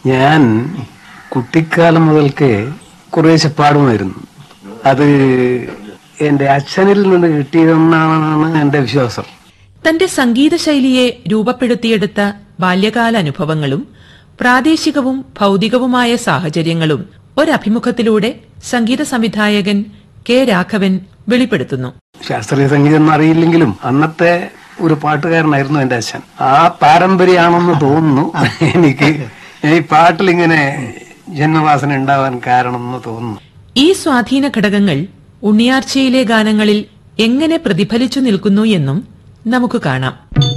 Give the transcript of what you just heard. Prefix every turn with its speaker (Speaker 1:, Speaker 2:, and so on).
Speaker 1: ഞാൻ കുട്ടിക്കാലം മുതൽക്ക് കുറേശ്ശെ പാടുമായിരുന്നു അത് എന്റെ അച്ഛനിൽ നിന്ന് കിട്ടിയതെന്നാണ് എന്റെ വിശ്വാസം
Speaker 2: തന്റെ സംഗീത ശൈലിയെ രൂപപ്പെടുത്തിയെടുത്ത ബാല്യകാല അനുഭവങ്ങളും പ്രാദേശികവും ഭൗതികവുമായ സാഹചര്യങ്ങളും ഒരഭിമുഖത്തിലൂടെ സംഗീത സംവിധായകൻ കെ രാഘവൻ വെളിപ്പെടുത്തുന്നു
Speaker 1: ശാസ്ത്രീയ സംഗീതം ഒന്നും അറിയില്ലെങ്കിലും അന്നത്തെ ഒരു പാട്ടുകാരനായിരുന്നു എന്റെ അച്ഛൻ ആ പാരമ്പര്യമാണെന്ന് തോന്നുന്നു എനിക്ക് ഈ പാട്ടിലിങ്ങനെ ജന്മവാസന ഉണ്ടാവാൻ കാരണം എന്ന് തോന്നുന്നു
Speaker 2: ഈ സ്വാധീന ഘടകങ്ങൾ ഉണ്ണിയാർച്ചയിലെ ഗാനങ്ങളിൽ എങ്ങനെ പ്രതിഫലിച്ചു നിൽക്കുന്നു എന്നും നമുക്ക് കാണാം